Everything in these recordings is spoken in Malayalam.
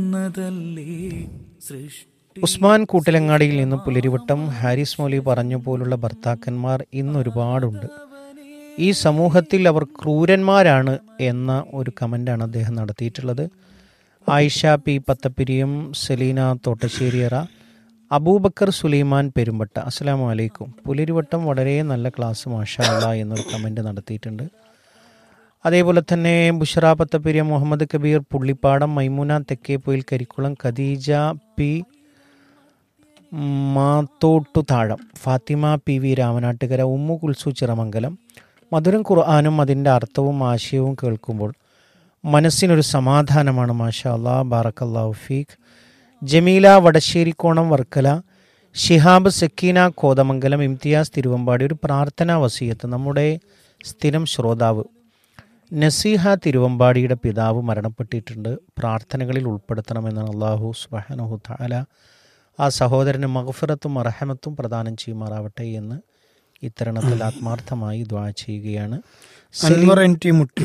ഉസ്മാൻ കൂട്ടിലങ്ങാടിയിൽ നിന്ന് പുലരിവട്ടം ഹാരിസ് മൗലി പറഞ്ഞ പോലുള്ള ഭർത്താക്കന്മാർ ഇന്നൊരുപാടുണ്ട് ഈ സമൂഹത്തിൽ അവർ ക്രൂരന്മാരാണ് എന്ന ഒരു കമൻ്റാണ് അദ്ദേഹം നടത്തിയിട്ടുള്ളത് ആയിഷ പി പത്തപ്പിരിയം സെലീന തോട്ടശ്ശേരിയറ അബൂബക്കർ സുലൈമാൻ പെരുമ്പട്ട അസ്സലാമു അലൈക്കും പുലരിവട്ടം വളരെ നല്ല ക്ലാസ് മാഷാ അല്ലാ എന്നൊരു കമൻറ്റ് നടത്തിയിട്ടുണ്ട് അതേപോലെ തന്നെ Bushara Pathappiriya Muhammad Kabeer Pullippadam Maimuna Thekkeppoyil Karikkulam Khadeeja P Mathottu Thazham Fathima P V Ramanattukara Ummu Kulsu Chiramangalam മധുരം ഖുർആാനും അതിൻ്റെ അർത്ഥവും ആശയവും കേൾക്കുമ്പോൾ മനസ്സിനൊരു സമാധാനമാണ് മാഷാ അല്ലാ ബാറക്കല്ലാഹു ഫീഖ് ജമീല വടശ്ശേരിക്കോണം വർക്കല ഷിഹാബ് സക്കീന കോതമംഗലം ഇംതിയാസ് തിരുവമ്പാടി ഒരു പ്രാർത്ഥനാ വസീയത്ത് നമ്മുടെ സ്ഥിരം ശ്രോതാവ് നസീഹ തിരുവമ്പാടിയുടെ പിതാവ് മരണപ്പെട്ടിട്ടുണ്ട് പ്രാർത്ഥനകളിൽ ഉൾപ്പെടുത്തണമെന്നാണ് അള്ളാഹു സുബാനഹു താല ആ സഹോദരന് മഹഫിറത്തും അർഹമത്തും പ്രദാനം ചെയ്യുമാറാവട്ടെ എന്ന് ഇത്തരണത്തിൽ ആത്മാർത്ഥമായി ദ്വാ ചെയ്യുകയാണ് അൻവർ എൻ ടി മുട്ടിൽ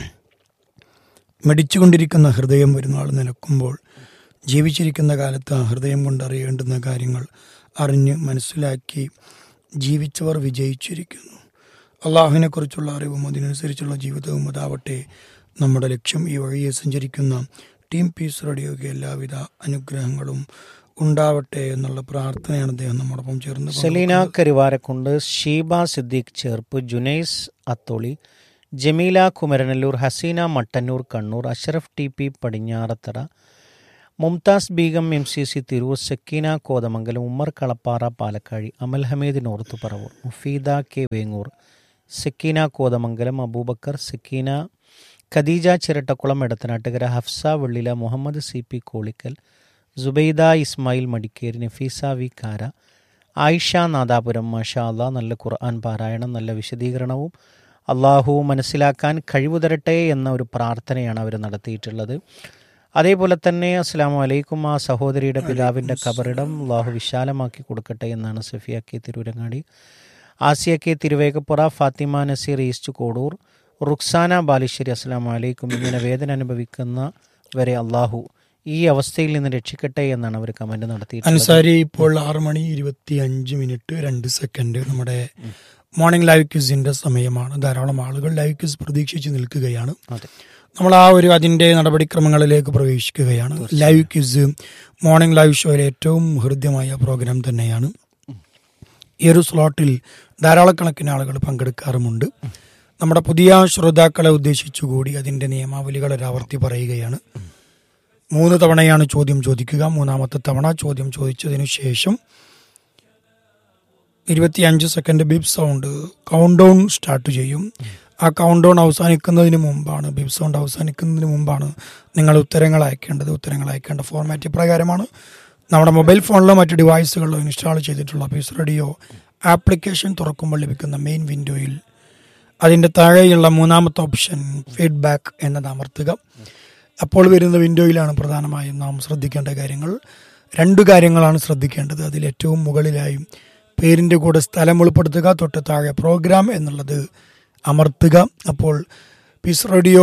മടിച്ചുകൊണ്ടിരിക്കുന്ന ഹൃദയം ഒരു നാൾ നിലക്കുമ്പോൾ ജീവിച്ചിരിക്കുന്ന കാലത്ത് ആ ഹൃദയം കൊണ്ട് അറിയേണ്ടുന്ന കാര്യങ്ങൾ അറിഞ്ഞ് മനസ്സിലാക്കി ജീവിച്ചവർ വിജയിച്ചിരിക്കുന്നു അള്ളാഹുവിനെക്കുറിച്ചുള്ള അറിവും അതിനനുസരിച്ചുള്ള ജീവിതവും അതാവട്ടെ നമ്മുടെ ലക്ഷ്യം ഈ വഴിയെ സഞ്ചരിക്കുന്ന ടീം പീസ് റേഡിയോയ്ക്ക് എല്ലാവിധ അനുഗ്രഹങ്ങളും ഉണ്ടാവട്ടെ എന്നുള്ള പ്രാർത്ഥനയാണ് അദ്ദേഹം നമ്മോടൊപ്പം ചേർന്ന് Seleena Karuvarakundu Sheeba Siddique Cherpu Junais Atholi Jameela Kumaranallur Haseena Mattannur Kannur Ashraf T P Padinjarathara Mumtaz Begum M C C Tirur Sakeena Kothamangalam Ummer Kalappara Palakkazhi Amal Hameed north Paravur Mufeeda K Vengoor Sakeena Kothamangalam Aboobacker Sakeena Khadeeja Chirattakulam Edathanattukara Hafsa Vellila Muhammad C P Kolikkal Subaida Ismail Madikeri Nafeesa V Kara Ayisha Nadapuram മാഷാ അള്ളാ നല്ല ഖുർആൻ പാരായണം നല്ല വിശദീകരണവും അള്ളാഹു മനസ്സിലാക്കാൻ കഴിവ് തരട്ടെ എന്ന ഒരു പ്രാർത്ഥനയാണ് അവർ നടത്തിയിട്ടുള്ളത് അതേപോലെ തന്നെ അസ്സാം വലൈക്കും ആ സഹോദരിയുടെ പിതാവിൻ്റെ കബറിടം അള്ളാഹു വിശാലമാക്കി കൊടുക്കട്ടെ എന്നാണ് Safiya K Tirurangadi Asiya K Thiruvegappura Fathima Naseer east Kodur Ruksana Balussery അസ്സാം വലൈക്കും ഇങ്ങനെ വേദന അനുഭവിക്കുന്ന വരെ അള്ളാഹു ഈ അവസ്ഥയിൽ നിന്ന് രക്ഷിക്കട്ടെ എന്നാണ് അവർ കമന്റ് നടത്തിയിട്ടുള്ളത് അൻസാരി ഇപ്പോൾ ആറ് മണി ഇരുപത്തി അഞ്ച് മിനിറ്റ് രണ്ട് സെക്കൻഡ് നമ്മുടെ മോർണിംഗ് ലൈവ് ക്യൂസിന്റെ സമയമാണ് ധാരാളം ആളുകൾ ലൈവ് ക്യൂസ് പ്രതീക്ഷിച്ച് നിൽക്കുകയാണ് അതെ നമ്മൾ ആ ഒരു അതിന്റെ നടപടിക്രമങ്ങളിലേക്ക് പ്രവേശിക്കുകയാണ് ലൈവ് ക്യൂസ് മോർണിംഗ് ലൈവ് ഷോയിലെ ഏറ്റവും ഹൃദ്യമായ പ്രോഗ്രാം തന്നെയാണ് ഈ ഒരു സ്ലോട്ടിൽ ധാരാളക്കണക്കിന് ആളുകൾ പങ്കെടുക്കാറുമുണ്ട് നമ്മുടെ പുതിയ ശ്രോതാക്കളെ ഉദ്ദേശിച്ചുകൂടി അതിന്റെ നിയമാവലികൾ ഒരാവർത്തി പറയുകയാണ് മൂന്ന് തവണയാണ് ചോദ്യം ചോദിക്കുക മൂന്നാമത്തെ തവണ ചോദ്യം ചോദിച്ചതിനു ശേഷം ഇരുപത്തിയഞ്ച് second beep sound countdown start ചെയ്യും ആ കൗണ്ട് ഡൗൺ അവസാനിക്കുന്നതിന് മുമ്പാണ് ബിബ് സൗണ്ട് അവസാനിക്കുന്നതിന് മുമ്പാണ് നിങ്ങൾ ഉത്തരങ്ങൾ അയക്കേണ്ടത് ഉത്തരങ്ങൾ അയക്കേണ്ട ഫോർമാറ്റ് ഇപ്രകാരമാണ് നമ്മുടെ മൊബൈൽ ഫോണിലോ മറ്റ് ഡിവൈസുകളിലോ ഇൻസ്റ്റാൾ ചെയ്തിട്ടുള്ള പീസ് റേഡിയോ ആപ്ലിക്കേഷൻ തുറക്കുമ്പോൾ ലഭിക്കുന്ന മെയിൻ വിൻഡോയിൽ അതിൻ്റെ താഴെയുള്ള മൂന്നാമത്തെ ഓപ്ഷൻ ഫീഡ്ബാക്ക് എന്നത് അമർത്തുക അപ്പോൾ വരുന്ന വിൻഡോയിലാണ് പ്രധാനമായും നാം ശ്രദ്ധിക്കേണ്ട കാര്യങ്ങൾ രണ്ട് കാര്യങ്ങളാണ് ശ്രദ്ധിക്കേണ്ടത് അതിൽ ഏറ്റവും മുകളിലായും പേരിൻ്റെ കൂടെ സ്ഥലം ഉൾപ്പെടുത്തുക തൊട്ട് താഴെ പ്രോഗ്രാം എന്നുള്ളത് അമർത്തുക അപ്പോൾ പീസ് റേഡിയോ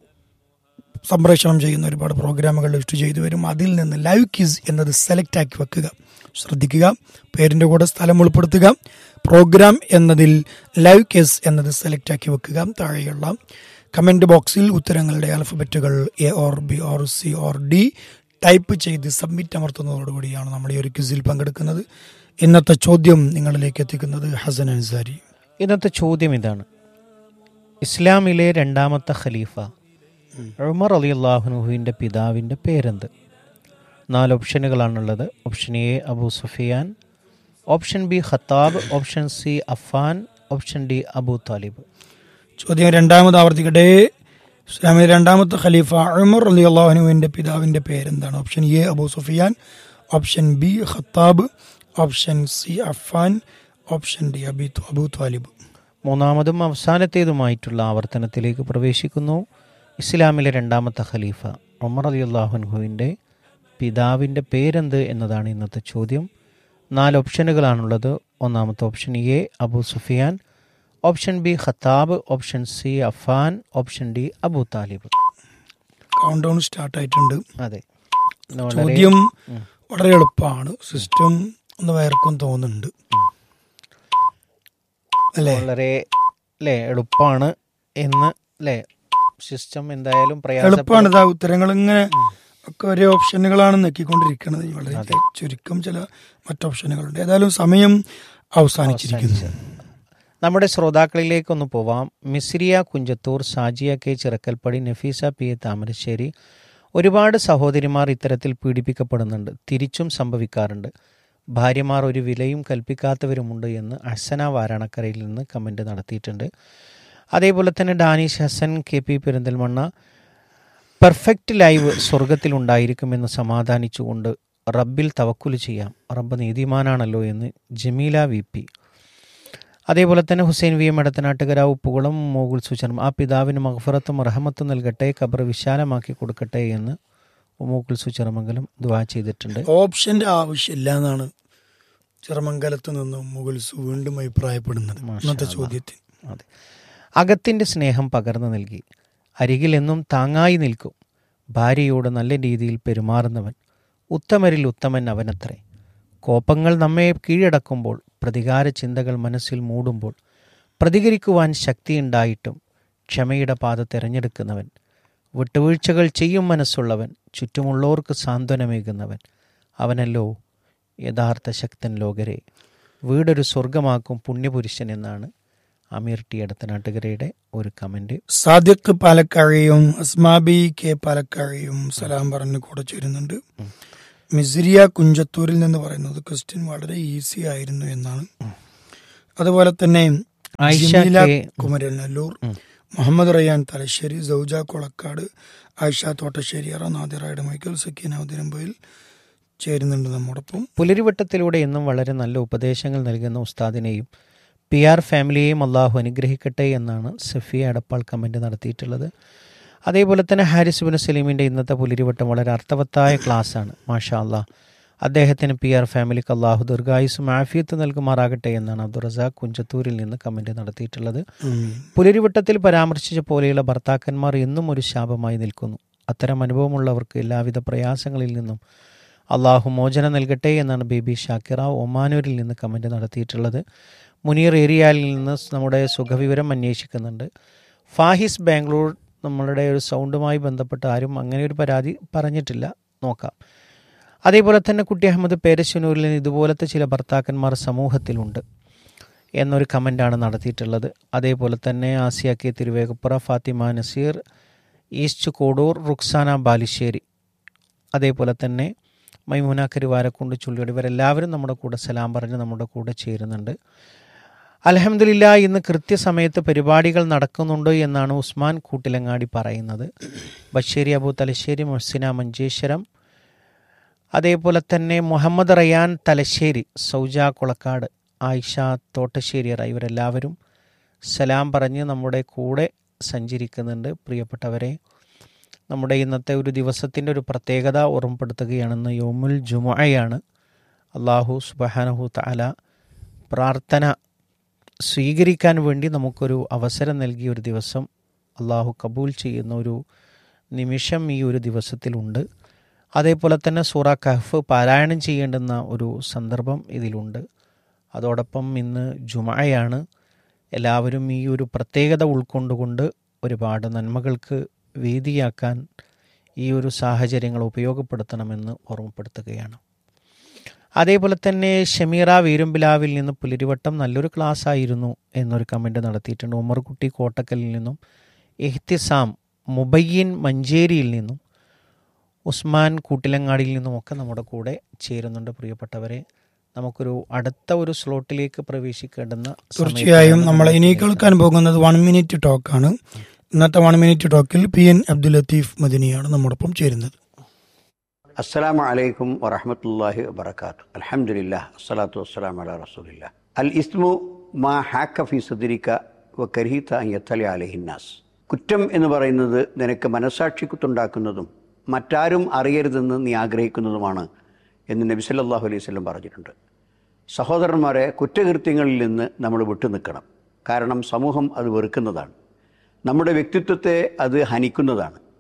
സംപ്രേഷണം ചെയ്യുന്ന ഒരുപാട് പ്രോഗ്രാമുകൾ ലിസ്റ്റ് ചെയ്തു വരും അതിൽ നിന്ന് ലൈവ് ക്വിസ് എന്നത് സെലക്ട് ആക്കി വെക്കുക ശ്രദ്ധിക്കുക പേരിൻ്റെ കൂടെ സ്ഥലം ഉൾപ്പെടുത്തുക പ്രോഗ്രാം എന്നതിൽ ലൈവ് കേസ് എന്നത് സെലക്ട് ആക്കി വെക്കുക താഴെയുള്ള കമൻറ്റ് ബോക്സിൽ ഉത്തരങ്ങളുടെ ആൽഫബറ്റുകൾ A or B or C or D type ചെയ്ത് സബ്മിറ്റ് അമർത്തുന്നതോടുകൂടിയാണ് നമ്മൾ ഈ ഒരു ക്വിസിൽ പങ്കെടുക്കുന്നത് ഇന്നത്തെ ചോദ്യം നിങ്ങളിലേക്ക് എത്തിക്കുന്നത് ഹസൻ അൻസാരി ഇന്നത്തെ ചോദ്യം ഇതാണ് ഇസ്ലാമിലെ രണ്ടാമത്തെ ഖലീഫ ഉമർ അലി അള്ളാഹുനുഹുവിൻ്റെ പിതാവിൻ്റെ പേരെന്ത് നാല് ഓപ്ഷനുകളാണുള്ളത് option A Abu Sufyan option B Khattab option C Affan option D Abu Talib ചോദ്യം രണ്ടാമത് ആവർത്തിക്കട്ടെ ഇസ്ലാമിലെ രണ്ടാമത്തെ ഖലീഫ ഉമർ അലി അള്ളാഹുനുവിന്റെ പിതാവിന്റെ പേരെന്താണ് option A Abu Sufyan option B Khattab option C Affan option D Abi Abu Talib മൂന്നാമതും അവസാനത്തേതുമായിട്ടുള്ള ആവർത്തനത്തിലേക്ക് പ്രവേശിക്കുന്നു ഇസ്ലാമിലെ രണ്ടാമത്തെ ഖലീഫ ഉമർ അലി അള്ളാഹുൻഹുവിൻ്റെ പിതാവിൻ്റെ പേരെന്ത് എന്നതാണ് ഇന്നത്തെ ചോദ്യം നാല് ഓപ്ഷനുകളാണുള്ളത് ഒന്നാമത്തെ option A Abu Sufyan option B Khattab option C Affan option D Abu Talib countdown start ആയിട്ടുണ്ട് അതെ വളരെ- ചോദ്യം വളരെ എളുപ്പമാണ് സിസ്റ്റം ഒന്ന് വയർക്കും തോന്നുന്നുണ്ട് അല്ലേ വളരെ അല്ലേ എളുപ്പമാണ് എന്ന് അല്ലേ സിസ്റ്റം എന്തായാലും എളുപ്പമാണ് ഇതാ ഉത്തരങ്ങൾ ഇങ്ങനെ ഒക്കെ ഒരേ ഓപ്ഷനുകളാണ് നെക്കിക്കൊണ്ടിരിക്കുന്നത് വളരെ ചുരുക്കം ചില മറ്റ് ഓപ്ഷനുകളുണ്ട് ഏതായാലും സമയം അവസാനിച്ചിരിക്കുന്നു നമ്മുടെ ശ്രോതാക്കളിലേക്കൊന്ന് പോവാം Misriya Kunjathur Sajiya K Chirakkalpadi Nafeesa P A Thamarassery ഒരുപാട് സഹോദരിമാർ ഇത്തരത്തിൽ പീഡിപ്പിക്കപ്പെടുന്നുണ്ട് തിരിച്ചും സംഭവിക്കാറുണ്ട് ഭാര്യമാർ ഒരു വിലയും കൽപ്പിക്കാത്തവരുമുണ്ട് എന്ന് അഹ്സന വാരാണക്കരയിൽ നിന്ന് കമൻ്റ് നടത്തിയിട്ടുണ്ട് അതേപോലെ തന്നെ Danish Hasan K P Perinthalmanna perfect live സ്വർഗത്തിലുണ്ടായിരിക്കുമെന്ന് സമാധാനിച്ചുകൊണ്ട് റബ്ബിൽ തവക്കുല് ചെയ്യാം റബ്ബ് നീതിമാനാണല്ലോ എന്ന് ജമീല വി പി അതേപോലെ തന്നെ ഹുസൈൻ വി എം എടത്തനാട്ടുകര ഉപ്പുകുളം മോഗുൽ സുചർമ്മ ആ പിതാവിന് മഹഫറത്തും റഹമത്തും നൽകട്ടെ ഖബർ വിശാലമാക്കി കൊടുക്കട്ടെ എന്ന് മൂക്കുൽ സുചർമംഗലം ദുവാ ചെയ്തിട്ടുണ്ട് ഓപ്ഷന്റെ ആവശ്യമില്ല എന്നാണ് ചിറമംഗലത്ത് നിന്നും മുഗൾസ് വീണ്ടും അഭിപ്രായപ്പെടുന്നത് ഇന്നത്തെ ചോദ്യത്തിന് അതെ അകത്തിൻ്റെ സ്നേഹം പകർന്നു നൽകി അരികിൽ എന്നും താങ്ങായി നിൽക്കും ഭാര്യയോട് നല്ല രീതിയിൽ പെരുമാറുന്നവൻ ഉത്തമരിൽ ഉത്തമൻ അവനത്രേ കോപങ്ങൾ നമ്മെ കീഴടക്കുമ്പോൾ പ്രതികാര ചിന്തകൾ മനസ്സിൽ മൂടുമ്പോൾ പ്രതികരിക്കുവാൻ ശക്തിയുണ്ടായിട്ടും ക്ഷമയുടെ പാത തിരഞ്ഞെടുക്കുന്നവൻ വിട്ടുവീഴ്ചകൾ ചെയ്യും മനസ്സുള്ളവൻ ചുറ്റുമുള്ളവർക്ക് സാന്ത്വനമേകുന്നവൻ അവനല്ലോ യഥാർത്ഥ ശക്തൻ ലോകരെ വീടൊരു സ്വർഗമാക്കും പുണ്യപുരുഷൻ എന്നാണ് അമീർ ടി അടുത്തനാട്ടുകരയുടെ ഒരു കമൻറ്റ് സാദിഖ് പാലക്കാഴയും അസ്മാബി കെ പാലക്കാഴയും സലാം പറഞ്ഞ് കൂടെ ചേരുന്നുണ്ട് മിസ്രിയ കുഞ്ചത്തൂരിൽ നിന്ന് പറയുന്നത് ക്വസ്റ്റ്യൻ വളരെ ഈസി ആയിരുന്നു എന്നാണ് അതുപോലെ തന്നെ Ayisha Jameela K Kumaranellur Muhammad Rayyan Thalassery Souja Kolakkad Ayisha Thottasseriyara നാദിറയുടെ മൈക്കൽ സക്കീന ഉദിരമ്പയിൽ ചേരുന്നുണ്ട് നമ്മോടൊപ്പം പുലരിവട്ടത്തിലൂടെ എന്നും വളരെ നല്ല ഉപദേശങ്ങൾ നൽകുന്ന ഉസ്താദിനെയും പി ആർ ഫാമിലിയെയും അള്ളാഹു അനുഗ്രഹിക്കട്ടെ എന്നാണ് സഫിയ എടപ്പാൾ കമൻറ്റ് നടത്തിയിട്ടുള്ളത് അതേപോലെ തന്നെ ഹാരിസ് ബിൻ സലീമിൻ്റെ ഇന്നത്തെ പുലരിവട്ടം വളരെ അർത്ഥവത്തായ ക്ലാസ്സാണ് മാഷാ അള്ളാഹ് അദ്ദേഹത്തിന് പി ആർ ഫാമിലിക്ക് അള്ളാഹു ദീർഘായുസും ആഫിയത്ത് നൽകുമാറാകട്ടെ എന്നാണ് അബ്ദുൾ റസാഖ് കുഞ്ചത്തൂരിൽ നിന്ന് കമൻറ്റ് നടത്തിയിട്ടുള്ളത് പുലരിവട്ടത്തിൽ പരാമർശിച്ച പോലെയുള്ള ഭർത്താക്കന്മാർ എന്നും ഒരു ശാപമായി നിൽക്കുന്നു അത്തരം അനുഭവമുള്ളവർക്ക് എല്ലാവിധ പ്രയാസങ്ങളിൽ നിന്നും അള്ളാഹു മോചനം നൽകട്ടെ എന്നാണ് ബേബി ഷാക്കിറ ഒമാനൂരിൽ നിന്ന് കമൻറ്റ് നടത്തിയിട്ടുള്ളത് മുനീർ ഏരിയയിൽ നിന്ന് നമ്മുടെ സുഖവിവരം അന്വേഷിക്കുന്നുണ്ട് ഫാഹിസ് ബാംഗ്ലൂർ നമ്മളുടെ ഒരു സൗണ്ടുമായി ബന്ധപ്പെട്ട് ആരും അങ്ങനെ ഒരു പരാതി പറഞ്ഞിട്ടില്ല നോക്കാം അതേപോലെ തന്നെ കുട്ടി അഹമ്മദ് പേരശ്വനൂരിൽ നിന്ന് ഇതുപോലത്തെ ചില ഭർത്താക്കന്മാർ സമൂഹത്തിലുണ്ട് എന്നൊരു കമൻ്റാണ് നടത്തിയിട്ടുള്ളത് അതേപോലെ തന്നെ ആസിയ കെ തിരുവേഗപ്പുറ ഫാത്തിമ നസീർ ഈസ്റ്റ് കോഡൂർ റുക്സാന ബാലുശ്ശേരി അതേപോലെ തന്നെ മൈമൂന കരുവാരക്കുണ്ട് ചുള്ളിയോട് ഇവരെല്ലാവരും നമ്മുടെ കൂടെ സലാം പറഞ്ഞ് നമ്മുടെ കൂടെ ചേരുന്നുണ്ട് അലഹമില്ല ഇന്ന് കൃത്യസമയത്ത് പരിപാടികൾ നടക്കുന്നുണ്ട് എന്നാണ് ഉസ്മാൻ കൂട്ടിലങ്ങാടി പറയുന്നത് ബഷേരി അബു തലശ്ശേരി മൊഹ്സിന മഞ്ചേശ്വരം അതേപോലെ മുഹമ്മദ് റയാൻ തലശ്ശേരി സൗജ കുളക്കാട് ആയിഷ തോട്ടശ്ശേരിയറ ഇവരെല്ലാവരും സലാം പറഞ്ഞ് നമ്മുടെ കൂടെ സഞ്ചരിക്കുന്നുണ്ട് പ്രിയപ്പെട്ടവരെ നമ്മുടെ ഇന്നത്തെ ഒരു ദിവസത്തിൻ്റെ ഒരു പ്രത്യേകത ഓർമ്മപ്പെടുത്തുകയാണെന്ന് യോമുൽ ജുമയാണ് അള്ളാഹു സുബഹാനഹു തആല പ്രാർത്ഥന സ്വീകരിക്കാൻ വേണ്ടി നമുക്കൊരു അവസരം നൽകിയ ഒരു ദിവസം അള്ളാഹു കബൂൽ ചെയ്യുന്ന ഒരു നിമിഷം ഈ ഒരു ദിവസത്തിലുണ്ട് അതേപോലെ തന്നെ സൂറ കഹഫ് പാരായണം ചെയ്യേണ്ടുന്ന ഒരു സന്ദർഭം ഇതിലുണ്ട് അതോടൊപ്പം ഇന്ന് ജുമയാണ് എല്ലാവരും ഈ ഒരു പ്രത്യേകത ഉൾക്കൊണ്ടുകൊണ്ട് ഒരുപാട് നന്മകൾക്ക് വേദിയാക്കാൻ ഈ ഒരു സാഹചര്യങ്ങൾ ഉപയോഗപ്പെടുത്തണമെന്ന് ഓർമ്മപ്പെടുത്തുകയാണ് അതേപോലെ തന്നെ ഷമീറ വീരുമ്പിലാവിൽ നിന്ന് പുലരിവട്ടം നല്ലൊരു ക്ലാസ് ആയിരുന്നു എന്നൊരു കമൻറ്റ് നടത്തിയിട്ടുണ്ട് ഉമർകുട്ടി കോട്ടക്കലിൽ നിന്നും എഹ്തിസാം മുബയ്യൻ മഞ്ചേരിയിൽ നിന്നും ഉസ്മാൻ കൂട്ടിലങ്ങാടിയിൽ നിന്നുമൊക്കെ നമ്മുടെ കൂടെ ചേരുന്നുണ്ട് പ്രിയപ്പെട്ടവരെ നമുക്കൊരു അടുത്ത ഒരു സ്ലോട്ടിലേക്ക് പ്രവേശിക്കേണ്ടുന്ന തീർച്ചയായും നമ്മൾ ഇനി കേൾക്കാൻ പോകുന്നത് വൺ മിനിറ്റ് ടോക്കാണ് ഇന്നത്തെ വൺ മിനിറ്റ് ടോക്കിൽ പി എൻ അബ്ദുൽ ലത്തീഫ് മദിനിയാണ് നമ്മോടൊപ്പം ചേരുന്നത് അസ്സലാമു അലൈക്കും വറഹമത്തല്ലാഹി വബർക്കാത്തു അൽഹംദുലില്ലാ അസ്സലാത്തു വസ്സലാം അല റസൂലില്ല അൽ ഇസ്മു മാ ഹാക്ക ഫി സദിരിക്ക വ കരീത്ത അയ്യത്തലി അലഹിന്നാസ് കുറ്റം എന്ന് പറയുന്നത് നിനക്ക് മനസാക്ഷിക്കുത്തുണ്ടാക്കുന്നതും മറ്റാരും അറിയരുതെന്ന് നീ ആഗ്രഹിക്കുന്നതുമാണ് എന്ന് നബി സല്ലല്ലാഹു അലൈഹി വസല്ലം പറഞ്ഞിട്ടുണ്ട് സഹോദരന്മാരെ കുറ്റകൃത്യങ്ങളിൽ നിന്ന് നമ്മൾ വിട്ടു നിൽക്കണം കാരണം സമൂഹം അത് വെറുക്കുന്നതാണ് നമ്മുടെ വ്യക്തിത്വത്തെ അത് ഹനിക്കുന്നതാണ്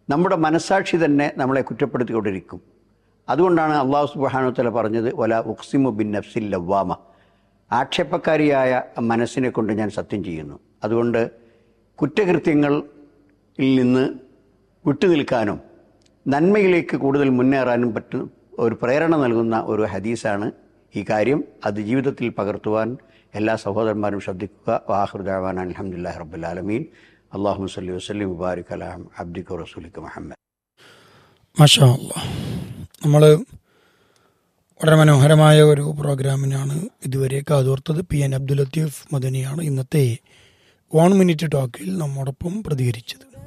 നമ്മുടെ മനസാക്ഷി തന്നെ നമ്മളെ കുറ്റപ്പെടുത്തിക്കൊണ്ടിരിക്കും അതുകൊണ്ടാണ് അള്ളാഹു സുബാനുത്തല പറഞ്ഞത് വല ഉക്സിമു ബിൻ നഫ്സിൽ ലവ്വാമ ആക്ഷേപക്കാരിയായ മനസ്സിനെ കൊണ്ട് ഞാൻ സത്യം ചെയ്യുന്നു അതുകൊണ്ട് കുറ്റകൃത്യങ്ങളിൽ നിന്ന് വിട്ടുനിൽക്കാനും നന്മയിലേക്ക് കൂടുതൽ മുന്നേറാനും പറ്റും ഒരു പ്രേരണ നൽകുന്ന ഒരു ഹദീസാണ് ഈ കാര്യം അത് ജീവിതത്തിൽ പകർത്തുവാൻ എല്ലാ സഹോദരന്മാരും ശ്രദ്ധിക്കുക വാഹൃദാവാൻ അലഹമുല്ലാ റബ്ബുലാലമീൻ അള്ളാഹു സല്ലി വസ്ലി മുബാരിക് അലാം അബ്ദിഖ് റസൂലിക്ക് മുഹമ്മദ് മഷാ നമ്മൾ വളരെ മനോഹരമായ ഒരു പ്രോഗ്രാമിനാണ് ഇതുവരെ കാതോർത്തത് പി എൻ അബ്ദുൽ ലത്തീഫ് മദനിയാണ് ഇന്നത്തെ വൺ മിനിറ്റ് ടോക്കിൽ നമ്മോടൊപ്പം പ്രതികരിച്ചത്